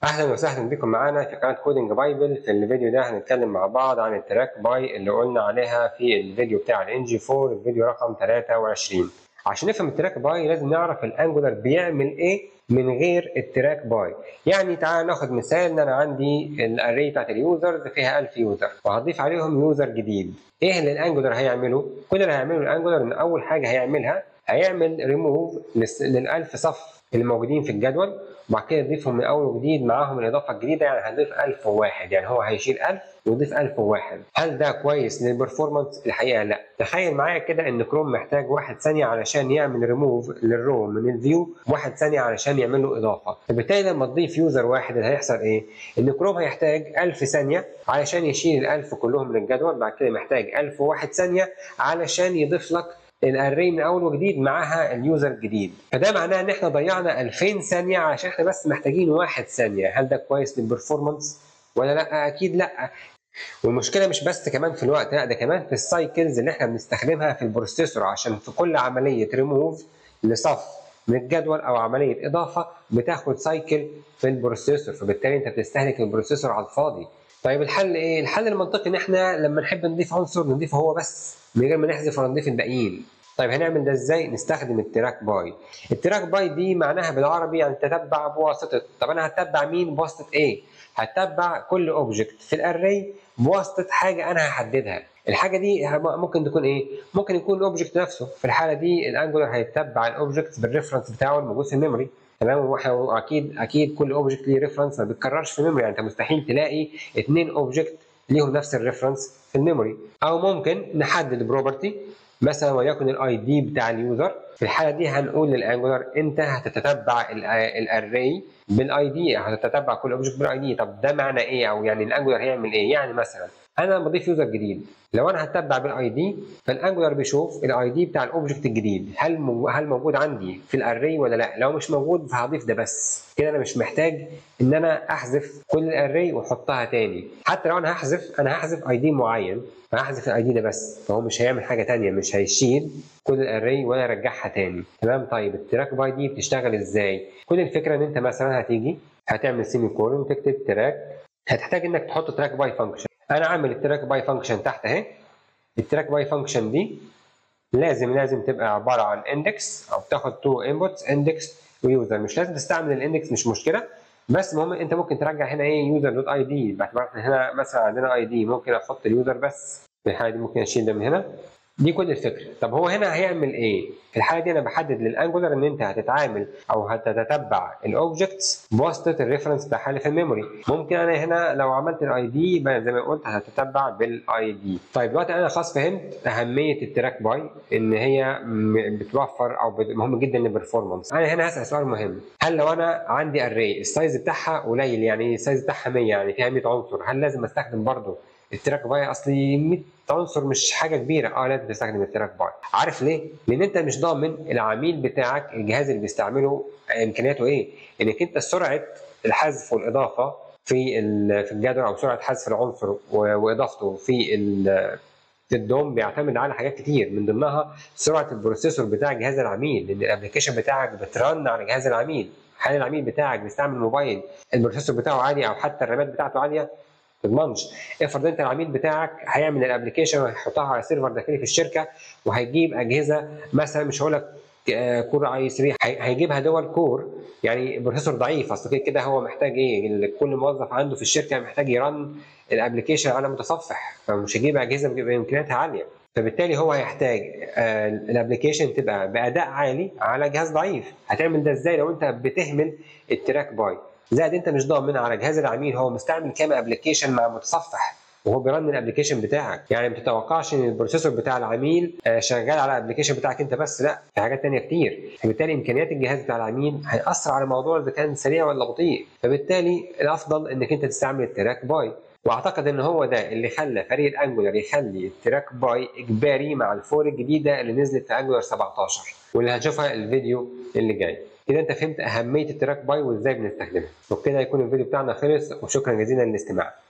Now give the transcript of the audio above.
اهلا وسهلا بكم معانا في قناه كودنج بايبل في الفيديو ده هنتكلم مع بعض عن التراك باي اللي قلنا عليها في الفيديو بتاع الان جي 4 الفيديو رقم 23 عشان نفهم التراك باي لازم نعرف الانجولار بيعمل ايه من غير التراك باي يعني تعال ناخد مثال ان انا عندي الاري بتاعت اليوزرز فيها 1000 يوزر وهضيف عليهم يوزر جديد ايه اللي الانجولار هيعمله كل اللي هيعمله الانجولار ان اول حاجه هيعملها هيعمل ريموف لل 1000 صف اللي موجودين في الجدول وبعد كده يضيفهم من اول وجديد معاهم الاضافه الجديده يعني هنضيف 1001 يعني هو هيشيل 1000 ويضيف 1001 هل ده كويس للبرفورمانس الحقيقه لا تخيل معايا كده ان كروم محتاج واحد ثانيه علشان يعمل ريموف للرو من الفيو واحد ثانيه علشان يعمل له اضافه فبالتالي لما تضيف يوزر واحد اللي هيحصل ايه ان كروم هيحتاج 1000 ثانيه علشان يشيل ال 1000 كلهم من الجدول بعد كده محتاج 1001 ثانيه علشان يضيف لك الاري من اول وجديد معاها اليوزر الجديد فده معناه ان احنا ضيعنا 2000 ثانيه عشان احنا بس محتاجين واحد ثانيه هل ده كويس للبرفورمانس ولا لا اكيد لا والمشكله مش بس كمان في الوقت لا ده كمان في السايكلز اللي احنا بنستخدمها في البروسيسور عشان في كل عمليه ريموف لصف من الجدول او عمليه اضافه بتاخد سايكل في البروسيسور فبالتالي انت بتستهلك البروسيسور على الفاضي طيب الحل ايه الحل المنطقي ان احنا لما نحب نضيف عنصر نضيفه هو بس من غير ما نحذف ولا نضيف الباقيين طيب هنعمل ده ازاي نستخدم التراك باي التراك باي دي معناها بالعربي يعني تتبع بواسطه طب انا هتبع مين بواسطه ايه هتبع كل اوبجكت في الاري بواسطه حاجه انا هحددها الحاجه دي ممكن تكون ايه ممكن يكون الاوبجكت نفسه في الحاله دي الانجولار هيتبع الاوبجكت بالريفرنس بتاعه الموجود في الميموري تمام واكيد اكيد كل اوبجكت ليه ريفرنس ما بيتكررش في الميموري يعني انت مستحيل تلاقي اثنين اوبجكت ليهم نفس الريفرنس في الميموري او ممكن نحدد بروبرتي مثلا وليكن الاي دي بتاع اليوزر في الحاله دي هنقول للانجولار انت هتتتبع الاري بالاي دي هتتتبع كل اوبجكت بالاي دي طب ده معنى ايه او يعني الانجولار هيعمل ايه يعني مثلا انا بضيف يوزر جديد لو انا هتبع بالاي دي فالانجولار بيشوف الاي دي بتاع الاوبجكت الجديد هل مو هل موجود عندي في الاري ولا لا لو مش موجود فهضيف ده بس كده انا مش محتاج ان انا احذف كل الاري واحطها تاني حتى لو انا هحذف انا هحذف اي دي معين فهحذف الاي دي ده بس فهو مش هيعمل حاجه تانية مش هيشيل كل الاري ولا يرجعها تاني تمام طيب التراك باي دي بتشتغل ازاي كل الفكره ان انت مثلا هتيجي هتعمل سيمي كولون وتكتب تراك هتحتاج انك تحط تراك باي فانكشن انا عامل التراك باي فانكشن تحت اهي التراك باي فانكشن دي لازم لازم تبقى عباره عن اندكس او بتاخد تو انبوتس اندكس ويوزر مش لازم تستعمل الاندكس مش مشكله بس المهم انت ممكن ترجع هنا ايه يوزر دوت اي دي باعتبار هنا مثلا عندنا اي دي ممكن احط اليوزر بس في الحاله دي ممكن اشيل ده من هنا دي كل الفكره طب هو هنا هيعمل ايه في الحاله دي انا بحدد للانجولار ان انت هتتعامل او هتتتبع الاوبجكتس بواسطه الريفرنس بتاعها اللي في الميموري ممكن انا هنا لو عملت الاي دي يبقى زي ما قلت هتتبع بالاي دي طيب دلوقتي انا خلاص فهمت اهميه التراك باي ان هي بتوفر او مهم جدا للبرفورمانس انا هنا هسال سؤال مهم هل لو انا عندي اري السايز بتاعها قليل يعني السايز بتاعها 100 يعني فيها 100 عنصر هل لازم استخدم برضه التراك باي اصلي 100 عنصر مش حاجه كبيره اه لازم تستخدم التراك باي عارف ليه لان انت مش ضامن العميل بتاعك الجهاز اللي بيستعمله امكانياته ايه انك انت سرعه الحذف والاضافه في في الجدول او سرعه حذف العنصر واضافته في في الدوم بيعتمد على حاجات كتير من ضمنها سرعه البروسيسور بتاع جهاز العميل لان الابلكيشن بتاعك بترن على جهاز العميل هل العميل بتاعك بيستعمل موبايل البروسيسور بتاعه عالي او حتى الرامات بتاعته عاليه تضمنش افرض انت العميل بتاعك هيعمل الابلكيشن وهيحطها على سيرفر داخلي في الشركه وهيجيب اجهزه مثلا مش هقول لك كور اي 3 هيجيبها دول كور يعني بروسيسور ضعيف اصل كده كده هو محتاج ايه كل موظف عنده في الشركه محتاج يرن الابلكيشن على متصفح فمش هيجيب اجهزه بامكانياتها عاليه فبالتالي هو هيحتاج الابلكيشن تبقى باداء عالي على جهاز ضعيف هتعمل ده ازاي لو انت بتهمل التراك باي زائد انت مش ضامن على جهاز العميل هو مستعمل كام ابلكيشن مع متصفح وهو بيرن الابلكيشن بتاعك يعني ما تتوقعش ان البروسيسور بتاع العميل شغال على الابلكيشن بتاعك انت بس لا في حاجات ثانيه كتير فبالتالي امكانيات الجهاز بتاع العميل هياثر على موضوع اذا كان سريع ولا بطيء فبالتالي الافضل انك انت تستعمل التراك باي واعتقد ان هو ده اللي خلى فريق الانجولار يخلي التراك باي اجباري مع الفور الجديده اللي نزلت في انجولار 17 واللي هنشوفها الفيديو اللي جاي كده انت فهمت اهميه التراك باي وازاي بنستخدمها وبكده يكون الفيديو بتاعنا خلص وشكرا جزيلا للاستماع